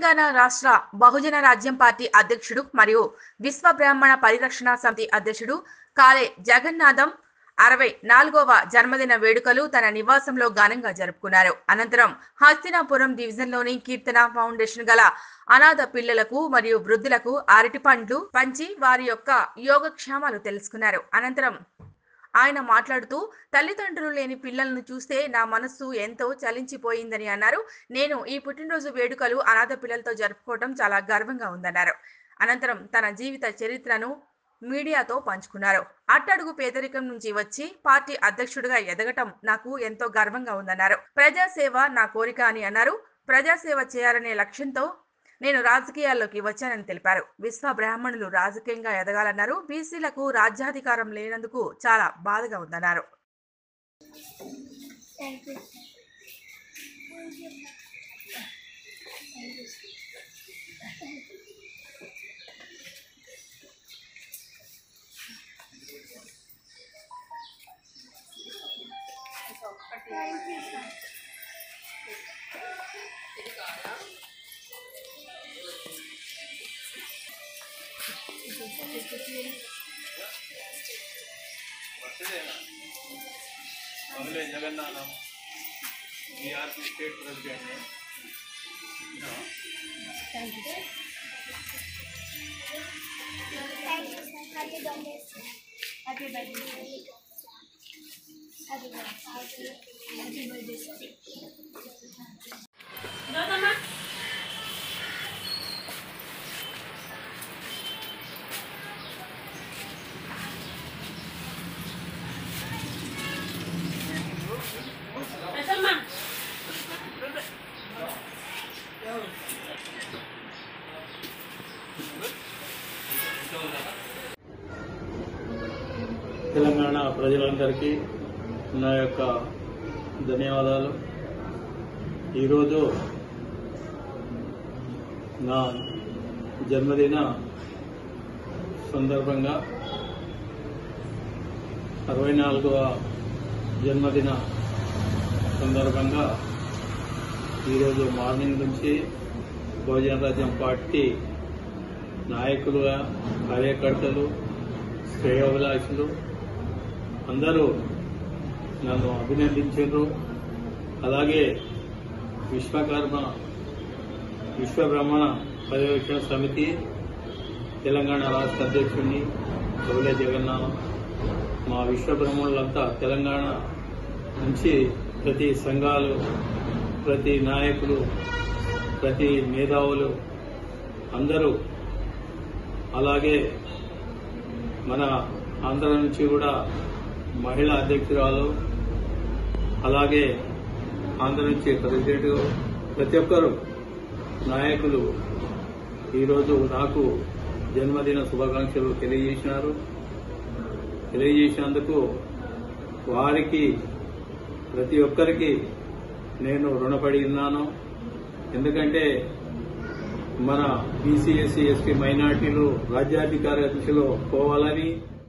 తెలంగాణ రాష్ట్ర బహుజన రాజ్యం పార్టీ అధ్యక్షుడు మరియు విశ్వ బ్రాహ్మణ పరిరక్షణ సమితి అధ్యక్షుడు కాలే జగన్నాథం అరవై నాలుగవ జన్మదిన వేడుకలు తన నివాసంలో ఘనంగా జరుపుకున్నారు అనంతరం హస్తినాపురం డివిజన్లోని కీర్తన ఫౌండేషన్ గల అనాథ పిల్లలకు మరియు వృద్ధులకు అరటి పండ్లు పంచి వారి యొక్క యోగక్షేమాలు తెలుసుకున్నారు అనంతరం ఆయన మాట్లాడుతూ తల్లిదండ్రులు లేని పిల్లలను చూస్తే నా మనస్సు ఎంతో చలించిపోయిందని అన్నారు నేను ఈ పుట్టినరోజు వేడుకలు అనాథ పిల్లలతో జరుపుకోవడం చాలా గర్వంగా ఉందన్నారు అనంతరం తన జీవిత చరిత్రను మీడియాతో పంచుకున్నారు అట్టడుగు పేదరికం నుంచి వచ్చి పార్టీ అధ్యక్షుడిగా ఎదగటం నాకు ఎంతో గర్వంగా ఉందన్నారు ప్రజాసేవ నా కోరిక అని అన్నారు ప్రజాసేవ చేయాలనే లక్ష్యంతో నేను రాజకీయాల్లోకి వచ్చానని తెలిపారు విశ్వ బ్రాహ్మణులు రాజకీయంగా ఎదగాలన్నారు బీసీలకు రాజ్యాధికారం లేనందుకు చాలా బాధగా ఉందన్నారు thank you thank you sir ಮೊದಲೇ Jagannath BRP state president thank you sir happy birthday happy birthday happy birthday happy birthday sir Telangana ప్రజలందరికీ నా యొక్క ధన్యవాదాలు ఈరోజు నా జన్మదిన సందర్భంగా అరవై నాలుగవ జన్మదిన సందర్భంగా ఈరోజు మార్నింగ్ నుంచి బహుజన రాజ్యం పార్టీ నాయకులుగా కార్యకర్తలు శ్రేయోభిలాషులు అందరూ నన్ను అభినందించారు అలాగే విశ్వకర్మ విశ్వబ్రహ్మణ పర్యవేక్షణ సమితి తెలంగాణ రాష్ట్ర అధ్యక్షుడిని చౌలే జగన్నాథం మా విశ్వబ్రహ్మణులంతా తెలంగాణ నుంచి ప్రతి సంఘాలు ప్రతి నాయకులు ప్రతి మేధావులు అందరూ అలాగే మన ఆంధ్ర నుంచి కూడా మహిళా అధ్యక్షురాలు అలాగే ఆంధ్ర నుంచి ప్రెసిడెంట్ ప్రతి ఒక్కరు నాయకులు ఈరోజు నాకు జన్మదిన శుభాకాంక్షలు తెలియజేసినారు తెలియజేసినందుకు వారికి ప్రతి ఒక్కరికి నేను రుణపడి ఉన్నాను ఎందుకంటే మన బీసీ ఎస్సీ ఎస్టీ మైనార్టీలు రాజ్యాధికార దిశలో పోవాలని